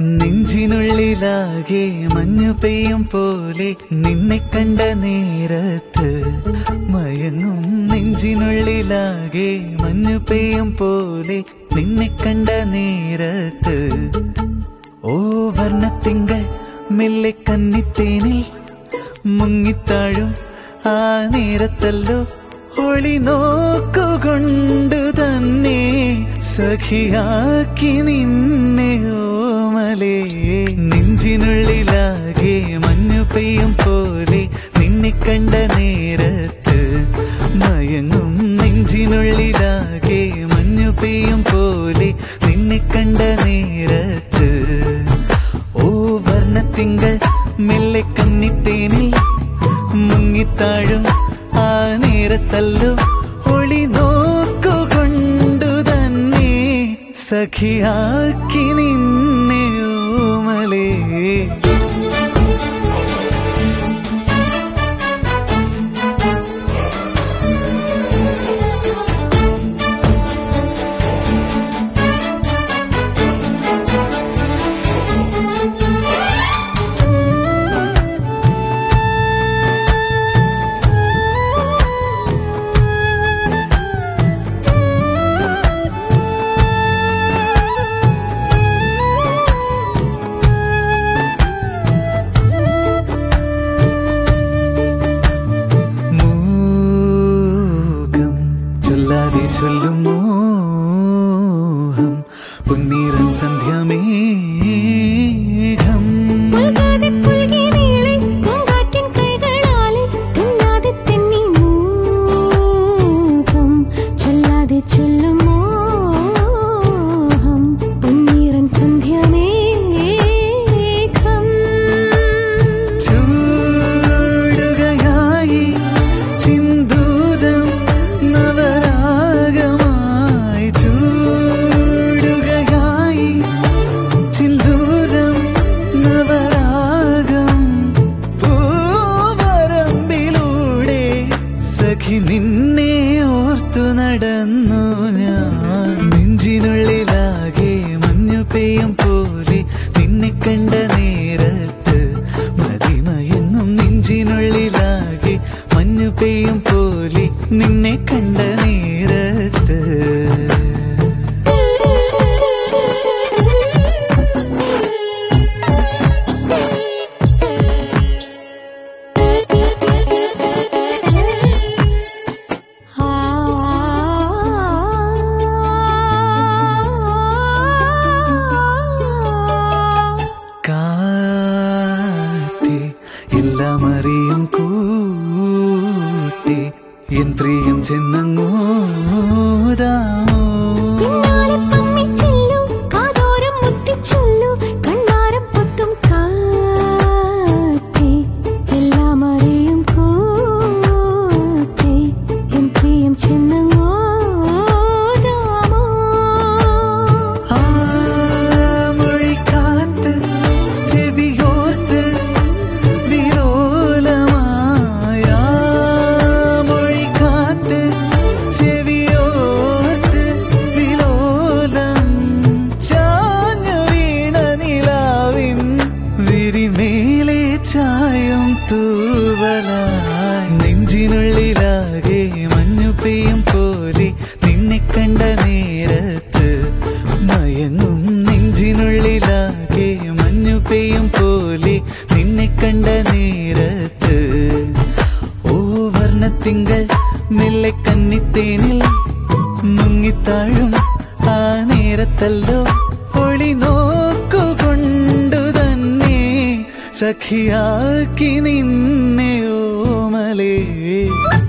നെഞ്ചിനുള്ളിലാകെ മഞ്ഞു പെയ്യും പോലെ നിന്നെ കണ്ട നേരത്ത് മയങ്ങും നെഞ്ചിനുള്ളിലാകെ മഞ്ഞു പെയ്യും പോലെ നിന്നെ കണ്ട നേരത്ത് ഓ വർണ്ണത്തിങ്കൾ മെല്ലെ കന്നിത്തേനിൽ മുങ്ങിത്താഴും ആ നേരത്തല്ലോ ഒളി നോക്കുകൊണ്ടു തന്നെ സഖിയാക്കി നിന്നെ ഓമലേ നെഞ്ചിനുള്ളിലാകെ മഞ്ഞു പെയ്യും പോലെ നിന്നെ കണ്ട നേരത്ത് മയങ്ങും നെഞ്ചിനുള്ളിലാകെ മഞ്ഞു പെയ്യും പോലെ നിന്നെ കണ്ട നേരത്ത് ഓ വർണ്ണത്തിങ്കൾ മെല്ലെ കന്നിത്തേനിൽ മുങ്ങിത്താഴും ആ നേരത്തല്ലോ ഒളി നോക്കുകൊണ്ടു തന്നെ സഖിയാക്കി നിന്നെ ഓമലേ മൂകം ചൊല്ലാതെ ചൊല്ലും മോഹം പൊന്നീറൻ സന്ധ്യമേഘം പുൽകാതെ പുൽകി നീളെ പൂങ്കാറ്റിൻ കൈകളാലെ തുന്നാതെ തെന്നി മൂകം ചൊല്ലാതെ ചൊല്ലും മോഹം പൊന്നീറൻ സന്ധ്യമേഘം ചൂടുകയായി ചിന്തൂരം നവരാഗമായി ചൂടുകയായി ചിന്തൂരം നവരാഗം പൂവരമ്പിലൂടെ സഖി നിന്നെ ഓർത്തു നടന്നു ഞാൻ നെഞ്ചിനുള്ളിലാകെ മഞ്ഞു പെയ്യും പോലെ നിന്നെ കണ്ട നേരത്ത് മതിമയങ്ങും നെഞ്ചിനുള്ളിലാകെ മഞ്ഞു പെയ്യും പോലെ നിന്നെ കണ്ട നേരത്ത് കാറ്റേ എല്ലാം അറിയും കൂട്ടി എൻ പ്രിയം ചെന്നങ്ങോതാമോ പിന്നാലെ പമ്മിച്ചെല്ലു കാതോരം മുത്തിച്ചൊല്ലു കണ്ണാരം പൊത്തും കാറ്റേ എല്ലാം അറിയും കൂട്ടേ എൻ പ്രിയം ചെന്നങ്ങോതാമോ ആ മൊഴി കാത്ത് ചെവിയോർത്ത് വിലോലമായ മൊഴി കാത്ത് ചെവിയോർത്ത് വിലോലം ചാഞ്ഞു വീണ നിലാവിൻ വിരിമേലെ ചായം തൂവലായി നെഞ്ചിനുള്ളിലാകെ മഞ്ഞു പെയ്യും പോലെ നിന്നെ കണ്ട നേരത്ത് മയങ്ങും നെഞ്ചിനുള്ളിലാകെ മഞ്ഞു പെയ്യും പോലെ നിന്നെ കണ്ട നേരത്ത് ഓ വർണ്ണത്തിങ്കൾ മെല്ലെ കന്നിത്തേനിൽ മുങ്ങിത്താഴും ആ നേരത്തല്ലോ ഒളി നോക്കുകൊണ്ടു തന്നെ സഖിയാക്കി നിന്നെ ഓമലേ